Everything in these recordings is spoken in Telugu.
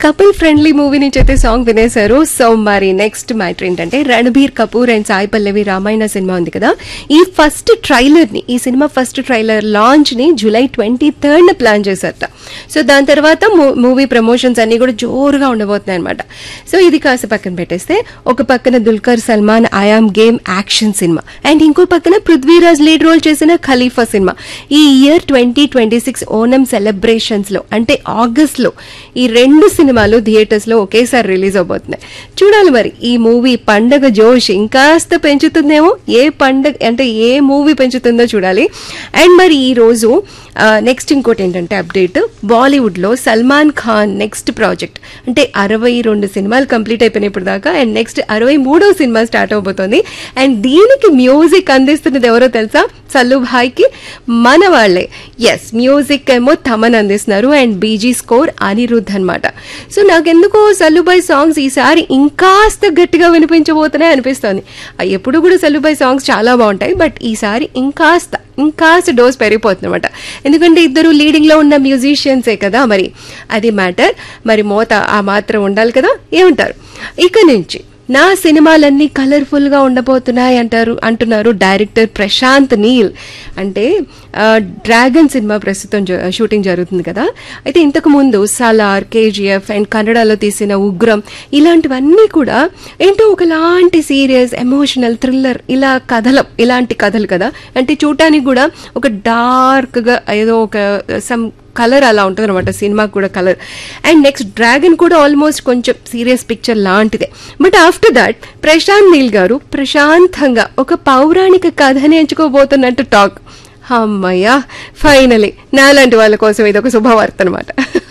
కపుల్ ఫ్రెండ్లీ మూవీ నుంచి అయితే సాంగ్ వినేశారు సో మరి నెక్స్ట్ మ్యాటర్ ఏంటంటే రణబీర్ కపూర్ అండ్ సాయి పల్లవి రామాయణ సినిమా ఉంది కదా ఈ ఫస్ట్ ట్రైలర్ ని ఈ సినిమా ఫస్ట్ ట్రైలర్ లాంచ్ ని జూలై ట్వంటీ థర్డ్ ప్లాన్ చేశారట సో దాని తర్వాత మూవీ ప్రమోషన్స్ అన్ని కూడా జోరుగా ఉండబోతున్నాయి అనమాట సో ఇది కాస్త పక్కన పెట్టేస్తే ఒక పక్కన Dulquer Salmaan I'm game action cinema and ఇంకో పక్కన పృథ్వీరాజ్ లీడ్ రోల్ చేసిన ఖలీఫా సినిమా ఈ year twenty twenty six Onam celebrations లో అంటే ఆగస్ట్ లో ఈ రెండు సినిమాలు థియేటర్స్ లో ఒకేసారి రిలీజ్ అవబోతున్నాయి చూడాలి మరి ఈ మూవీ పండగ జోష్ ఇంకాస్త పెంచుతుందేమో ఏ పండగ అంటే ఏ మూవీ పెంచుతుందో చూడాలి అండ్ మరి ఈ రోజు నెక్స్ట్ ఇంకోటి ఏంటంటే అప్డేట్ బాలీవుడ్ లో సల్మాన్ ఖాన్ నెక్స్ట్ ప్రాజెక్ట్ అంటే అరవై రెండు సినిమాలు కంప్లీట్ అయిపోయినాయి ఇప్పుడు దాకా అండ్ నెక్స్ట్ అరవై మూడో సినిమా స్టార్ట్ అవబోతోంది అండ్ దీనికి మ్యూజిక్ అందిస్తున్నది ఎవరో తెలుసా సల్లు భాయ్కి మన వాళ్ళే ఎస్ మ్యూజిక్ ఏమో తమన్ అందిస్తున్నారు అండ్ బీజీ స్కోర్ అనిరుద్ధ్ అనమాట సో నాకెందుకో సల్లుబాయ్ సాంగ్స్ ఈసారి ఇంకాస్త గట్టిగా వినిపించబోతున్నాయి అనిపిస్తోంది ఆ ఎప్పుడు కూడా సల్లుబాయ్ సాంగ్స్ చాలా బాగుంటాయి బట్ ఈసారి ఇంకాస్త ఇంకాస్త డోస్ పెరిగిపోతుంది అనమాట ఎందుకంటే ఇద్దరు లీడింగ్ లో ఉన్న మ్యూజిషియన్సే కదా మరి అది మ్యాటర్ మరి మోత ఆ మాత్రం ఉండాలి కదా ఏమంటారు ఇక నుంచి నా సినిమాలన్నీ కలర్ఫుల్ గా ఉండబోతున్నాయి అంటారు అంటున్నారు డైరెక్టర్ ప్రశాంత్ నీల్ అంటే ఆ, డ్రాగన్ సినిమా ప్రస్తుతం జ- షూటింగ్ జరుగుతుంది కదా అయితే ఇంతకు ముందు సలార్ కేజీఎఫ్ అండ్ కన్నడలో తీసిన ఉగ్రం ఇలాంటివన్నీ కూడా ఏంటో ఒకలాంటి సీరియస్ ఎమోషనల్ థ్రిల్లర్ ఇలా కథలం ఇలాంటి కథలు కదా అంటే చూడటానికి కూడా ఒక డార్క్ గా ఏదో ఒక సమ్ కలర్ అలా ఉంటుంది అనమాట సినిమాకి కూడా కలర్ అండ్ నెక్స్ట్ డ్రాగన్ కూడా ఆల్మోస్ట్ కొంచెం సీరియస్ పిక్చర్ లాంటిదే but after that Prashanth Neel గారు ప్రశాంతంగా ఒక పౌరాణిక కథని ఎంచుకోబోతున్నట్టు టాక్ అమ్మయ్యా ఫైనలీ నాలాంటి వాళ్ళ కోసం ఇది ఒక శుభవార్త అనమాట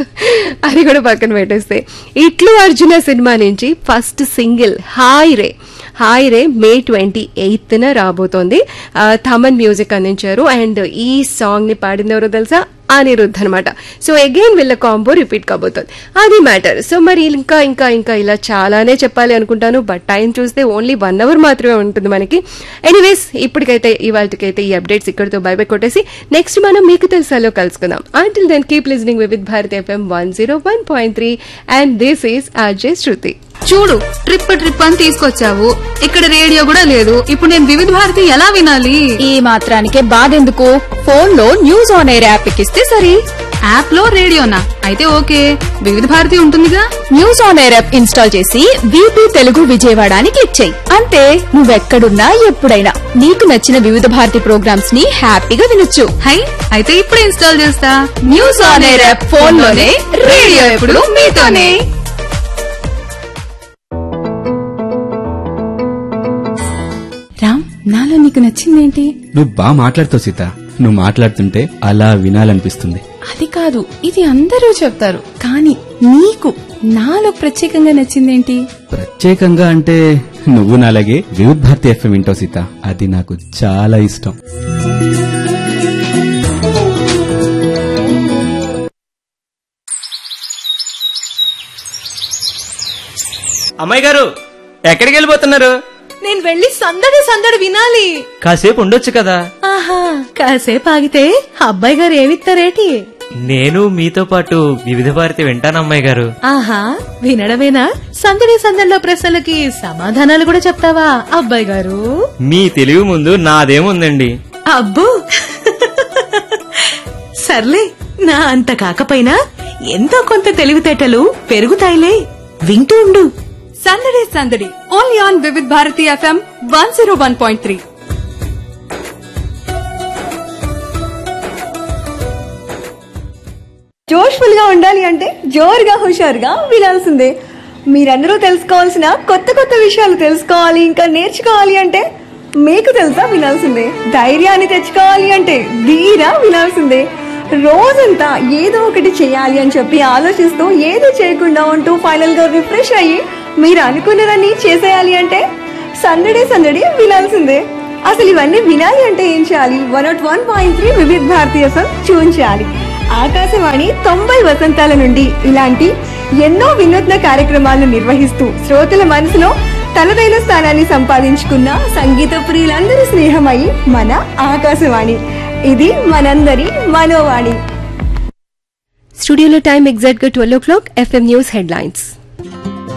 అది కూడా పక్కన పెట్టేస్తే ఇట్లు అర్జున సినిమా నుంచి ఫస్ట్ సింగిల్ హాయ్ రే హాయ్ రే మే ట్వంటీ ఎయిత్న రాబోతోంది ఆ, థమన్ మ్యూజిక్ అందించారు అండ్ ఈ సాంగ్ ని పాడింది ఎవరో తెలుసా అనిరుద్ధ్ అనమాట సో అగైన్ వీళ్ళ కాంబో రిపీట్ కాబోతుంది అది మ్యాటర్ సో మరి ఇంకా ఇంకా ఇంకా ఇలా చాలానే చెప్పాలి అనుకుంటాను బట్ టైం చూస్తే ఓన్లీ వన్ అవర్ మాత్రమే ఉంటుంది మనకి ఎనీవేస్ ఇప్పటికైతే ఇవాళకైతే ఈ అప్డేట్స్ ఇక్కడితో బై బై కొట్టేసి నెక్స్ట్ మనం మీకు తెలుసాలో కలుసుకుందాం until then keep listening with Bharat FM one zero one point three and this is RJ Shruti చూడు ట్రిప్ ట్రిప్ అని తీసుకొచ్చావు ఇక్కడ రేడియో కూడా లేదు ఇప్పుడు నేను వివిధ భారతి ఎలా వినాలి ఈ మాత్రానికే బాధెందుకు ఫోన్ లో న్యూస్ ఆన్ ఎయిర్ యాప్ ఎక్కిస్తే సరి యాప్ లో రేడియోనా అయితే ఓకే వివిధ భారతి ఉంటుందిగా news on air app install చేసి వీపీ తెలుగు విజయవాడ అని క్లిక్ చేయి అంతే నువ్వెక్కడున్నా ఎప్పుడైనా నీకు నచ్చిన వివిధ భారతి ప్రోగ్రామ్స్ ని హ్యాపీగా వినొచ్చు హై అయితే ఇప్పుడే ఇన్స్టాల్ చేస్తా news on air app phone లోనే రేడియో ఎప్పుడు మీతోనే రామ్ నాలో నీకు నచ్చిందేంటి నువ్వు బాగా మాట్లాడుతావు సీత నువ్వు మాట్లాడుతుంటే అలా వినాలనిపిస్తుంది అది కాదు ఇది అందరూ చెప్తారు కానీ నీకు నాలో ప్రత్యేకంగా నచ్చిందేంటి ప్రత్యేకంగా అంటే నువ్వు నాలాగే వివిధ్ భారతి ఎఫ్ఎం వింటావు సీత అది నాకు చాలా ఇష్టం అమ్మాయి గారు ఎక్కడికి వెళ్ళిపోతున్నారు నేను వెళ్ళి సందడి సందడి వినాలి కాసేపు ఉండొచ్చు కదా ఆహా కాసేపు ఆగితే అబ్బాయి గారు ఏమిస్తారేటి నేను మీతో పాటు వివిధ భారతి వింటాను అమ్మాయి గారు ఆహా వినడమేనా సందడి సందడిలో ప్రశ్నలకి సమాధానాలు కూడా చెప్తావా అబ్బాయి గారు మీ తెలివి ముందు నాదేముందండి అబ్బో సర్లే నా అంత కాకపోయినా ఎంతో కొంత తెలివితేటలు పెరుగుతాయిలే వింటూ ఉండు సందడి సందడి only on Vividh Bharati FM one zero one point three జోష్ఫుల్ గా ఉండాలి అంటే జోరుగా హుషారుగా వినాల్సిందే మీరందరూ తెలుసుకోవాల్సిన కొత్త కొత్త విషయాలు తెలుసుకోవాలి ఇంకా నేర్చుకోవాలి అంటే మీకు తెలుసా వినాల్సిందే ధైర్యాన్ని తెచ్చుకోవాలి అంటే ధీరా వినాల్సిందే రోజంతా ఏదో ఒకటి చేయాలి అని చెప్పి ఆలోచిస్తూ ఏదో చేయకుండా ఉంటూ ఫైనల్ గా రిఫ్రెష్ అయ్యి మీరు అనుకున్నదాన్ని చేసేయాలి అంటే సందడే సందడి వినాల్సిందే అసలు ఇవన్నీ వినాలి అంటే ఏం చేయాలి one nought one point three Vividh Bharatiya tune చేయాలి ఆకాశవాణి తొంభై వసంతాల నుండి ఇలాంటి ఎన్నో వినూత్న కార్యక్రమాలను నిర్వహిస్తూ శ్రోతల మనసులో తనదైన స్థానాన్ని సంపాదించుకున్న సంగీత ప్రియులందరి స్నేహమై మన ఆకాశవాణి ఇది మనందరి మనోవాణి స్టూడియోలో టైం ఎగ్జాక్ట్ గా twelve o'clock FM news headlines